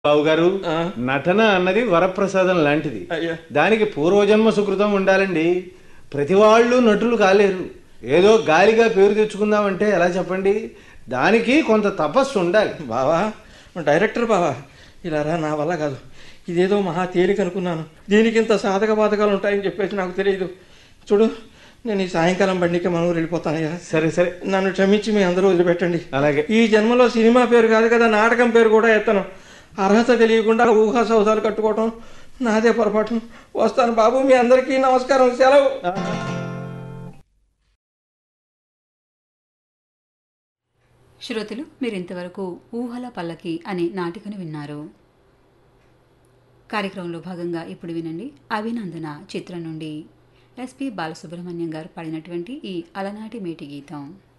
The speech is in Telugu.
బాబు గారు ఆ. నటన అన్నది వరప్రసాదం లాంటిది అయ్యా దానికి పూర్వజన్మ సుకృతం ఉండాలండి ప్రతి వాళ్ళు నటులు కాలేరు ఏదో గాలిగా పేరు తెచ్చుకుందామంటే ఎలా చెప్పండి దానికి కొంత తపస్సు ఉండాలి బావా డైరెక్టర్ బావా ఇలా రా నా వల్ల కాదు ఇదేదో మహా తేలిక అనుకున్నాను దీనికి ఇంత సాధక బాధకాలు ఉంటాయని చెప్పేసి నాకు తెలియదు చూడు నేను ఈ సాయంకాలం బండికి మనం వెళ్ళిపోతానయ్యా సరే సరే నన్ను క్షమించి మీ అందరూ వదిలిపెట్టండి అలాగే ఈ జన్మలో సినిమా పేరు కాదు కదా నాటకం పేరు కూడా ఎత్తను అర్హత తెలియకుండా ఊహా సౌదాలు కట్టుకోవటం నాదే పొరపాటు వస్తాను బాబు మీ అందరికీ నమస్కారం సెలవు శ్రోతలు మీరు ఇంతవరకు ఊహల పల్లకి అనే నాటికను విన్నారు కార్యక్రమంలో భాగంగా ఇప్పుడు వినండి అభినందన చిత్రం నుండి ఎస్పి బాలసుబ్రహ్మణ్యం గారు పాడినటువంటి ఈ అలనాటి మేటి గీతం